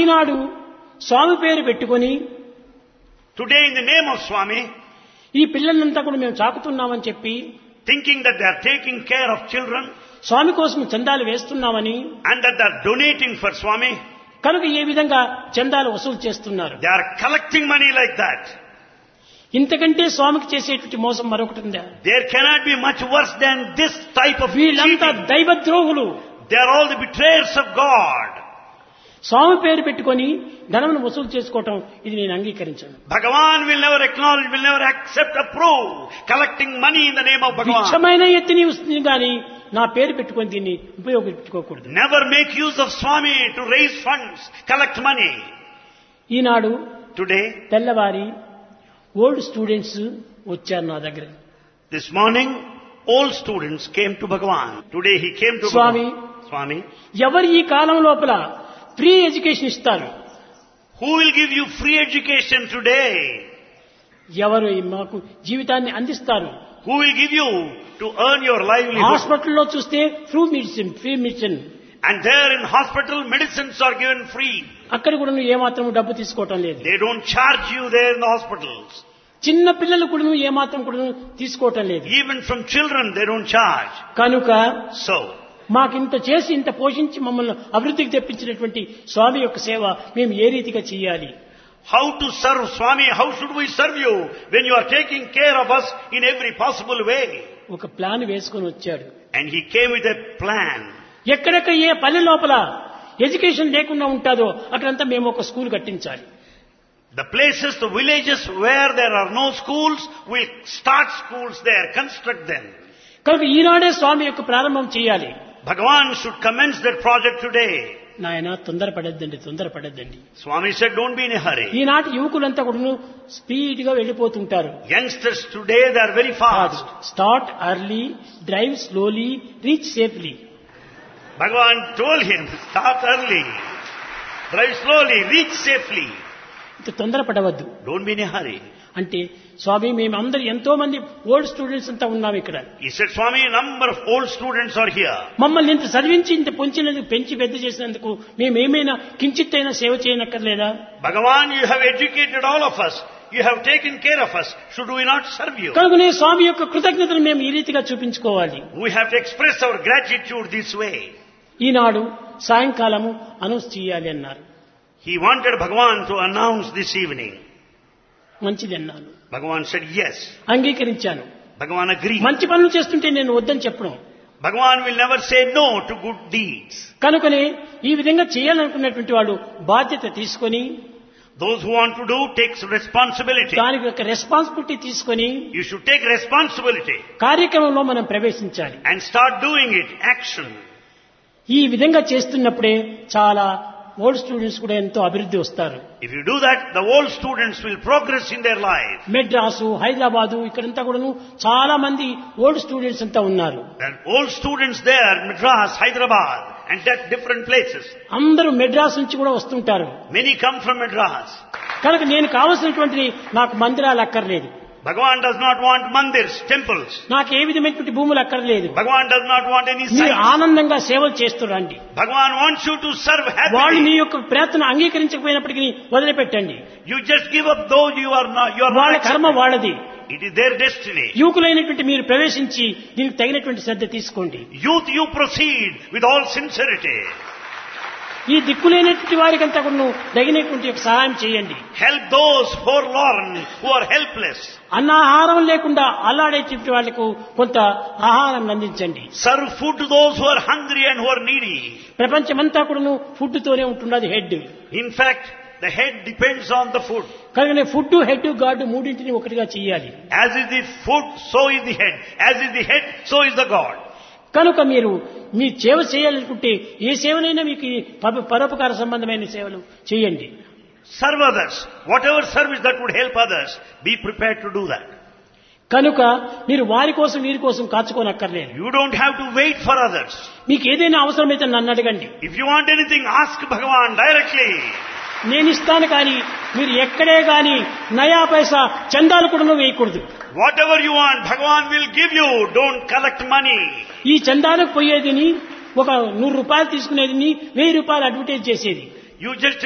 ఈనాడు స్వామి పేరు పెట్టుకొని Today in the name of Swami, ఈ పిల్లలంతా కూడా మేము చాకుతున్నామని చెప్పి thinking that they are taking care of children స్వామి కోసం చందాలు వేస్తున్నామని and that they are donating for Swami, కనుక ఏ విధంగా చందాలు వసూలు చేస్తున్నారు they are collecting money like that. ఇంతకంటే స్వామికి చేసేటువంటి మోసం మరొకటి ఉందా There cannot be much worse than this type of వీళ్ళంతా cheating. దైవద్రోహులు They are all the betrayers of God. స్వామి పేరు పెట్టుకొని ధనమును వసూలు చేసుకోవటం ఇది నేను అంగీకరించాను Bhagavan will never acknowledge, will never accept, approve collecting money in the name of Bhagavan. భిక్షమైన ఎత్తిని వస్తుంది కానీ నా పేరు పెట్టుకొని దీన్ని ఉపయోగించుకోకూడదు Never make use of Swami to raise funds, collect money. ఈనాడు Today, తెల్లవారి ఓల్డ్ స్టూడెంట్స్ వచ్చారు నా దగ్గర this morning, all students came to Bhagavan. Today he came to Swami. Bhagavan. Swami, ఎవరు ఈ కాలం లోపల ఫ్రీ ఎడ్యుకేషన్ ఇస్తారు who will give you free education today? ఎవరు ఈ మాకు జీవితాన్ని అందిస్తారు Who will give you to earn your livelihood? హాస్పిటల్లో చూస్తే free medicine free medicine And there in hospital, medicines are given free. అక్కడ కూడా నువ్వు ఏమాత్రం డబ్బు తీసుకోవటం లేదు They don't charge you there in the hospitals. చిన్న పిల్లలు కూడా నువ్వు ఏమాత్రం కూడా నువ్వు తీసుకోవటం లేదు Even from children, they don't charge. కనుక So, మాకింత చేసి ఇంత పోషించి మమ్మల్ని అభివృద్ధికి తెప్పించినటువంటి స్వామి యొక్క సేవ మేము ఏ రీతిగా చేయాలి how to serve Swami? How should we serve you when you are taking care of us in every possible way? ఒక ప్లాన్ వేసుకొని వచ్చాడు And he came with a plan. ఎక్కడెక్కడ ఏ పల్లె లోపల ఎడ్యుకేషన్ లేకుండా ఉంటుందో అక్కడంతా మేము ఒక స్కూల్ కట్టించాలి The places, the villages where there are no schools, we'll start schools there, construct them. కనుక ఈనాడే స్వామి యొక్క ప్రారంభం చేయాలి Bhagavan should commence that project today. నాయన తొందరపడద్దండి తొందరపడద్దండి Swami said, don't be in a hurry. ఈనాటి యువకులంతా కూడా స్పీడ్ గా వెళ్ళిపోతుంటారు Youngsters today, they are very fast. Start early drive slowly reach safely Bhagavan told him, start early, drive slowly, reach safely. ఇంత తొందరపడవద్దు Don't be in a hurry. అంటే స్వామి మేమందరూ ఎంతో మంది old students అంతా ఉన్నాం ఇక్కడ He said, Swami, a number of old students are here. మమ్మల్ని ఇంత చదివించి ఇంత పొంచినందుకు పెంచి పెద్ద చేసినందుకు మేమేమైనా కించిత్తైనా సేవ చేయనక్కర్లేదా Bhagavan, you have educated all of us. You have taken care of us. Should we not serve you? కనుకనే స్వామి యొక్క కృతజ్ఞతను మేము ఈ రీతిగా చూపించుకోవాలి We have to express our gratitude this way. ఈనాడు సాయంకాలము అనౌన్స్ చేయాలి అన్నారు He wanted Bhagavan to announce this evening. మంచిది అన్నాను Bhagavan said yes. అంగీకరించాను Bhagavan agreed. మంచి పనులు చేస్తుంటే నేను వద్దని చెప్పడం Bhagavan will never say no to good deeds. కనుకనే ఈ విధంగా చేయాలనుకున్నటువంటి వాళ్ళు బాధ్యత తీసుకొని Those who want to do takes responsibility. దానికి ఒక రెస్పాన్సిబిలిటీ తీసుకొని You should take responsibility కార్యక్రమంలో మనం ప్రవేశించాలి and start doing it. Action. ఈ విధంగా చేస్తున్నప్పుడే చాలా ఓల్డ్ స్టూడెంట్స్ కూడా ఎంతో అభివృద్ధి వస్తారు If you do that, the old students will progress in their life. Madras Hyderabad ఇక్కడంతా కూడాను చాలా మంది ఓల్డ్ స్టూడెంట్స్ అంతా ఉన్నారు And old students there, Madras, Hyderabad, and at different places. అందరూ మెడ్రాస్ నుంచి కూడా వస్తుంటారు Many come from Madras. కనుక నేను కావలసినటువంటి నాకు మందిరాలు అక్కర్లేదు Bhagavan does not want mandirs, temples. నాకు ఏ విధమైనటువంటి భూములు అక్కర్లేదు Bhagavan does not want any మీరు sites. ఆనందంగా సేవలు చేస్తురండి Bhagavan wants you to serve వాళ్ళు మీ happily. యొక్క ప్రయత్నం అంగీకరించకపోయినప్పటికీ వదిలిపెట్టండి You just give up though you are not, you are వాళ్ళ not కర్మ accepted. వాళ్ళది It is their destiny. యువకులైనటువంటి మీరు ప్రవేశించి దీనికి తగినటువంటి శ్రద్ధ తీసుకోండి Youth, you proceed with all sincerity. ఈ దిక్కులేనటువంటి వారికంతా కూడా నువ్వు తగినటువంటి యొక్క సహాయం చేయండి Help those forlorn who are helpless. అన్నాహారం లేకుండా అల్లాడేటువంటి వాళ్లకు కొంత ఆహారం అందించండి Serve food to those who are hungry and who are needy. ప్రపంచమంతా కూడాను ఫుడ్ తోనే ఉంటున్నది head In fact, the head depends on the food. కనుక ఫుడ్ హెడ్ గాడ్ మూడింటిని ఒకటిగా చేయాలి As is the food, so is the head. As is the head, so is the God. కనుక మీరు మీ సేవ చేయాలనుకుంటే ఏ సేవనైనా మీకు ఈ పర- పరోపకార సంబంధమైన సేవలు చేయండి Serve others. Whatever service that would help others, be prepared to do that. కనుక మీరు వారి కోసం వీరి కోసం కాచుకోనక్కర్లేదు You don't have to wait for others. మీకు ఏదైనా అవసరమైతే నన్ను అడగండి If you want anything, ask Bhagavan directly. నేను ఇస్తాను కానీ మీరు ఎక్కడే కానీ నయా పైసా చందాలు కూడా వేయకూడదు Whatever you want, Bhagavan will give you. Don't collect money. ఈ చందాలకు పోయేదిని ఒక నూరు రూపాయలు తీసుకునేదిని వెయ్యి రూపాయలు అడ్వర్టైజ్ చేసేది You just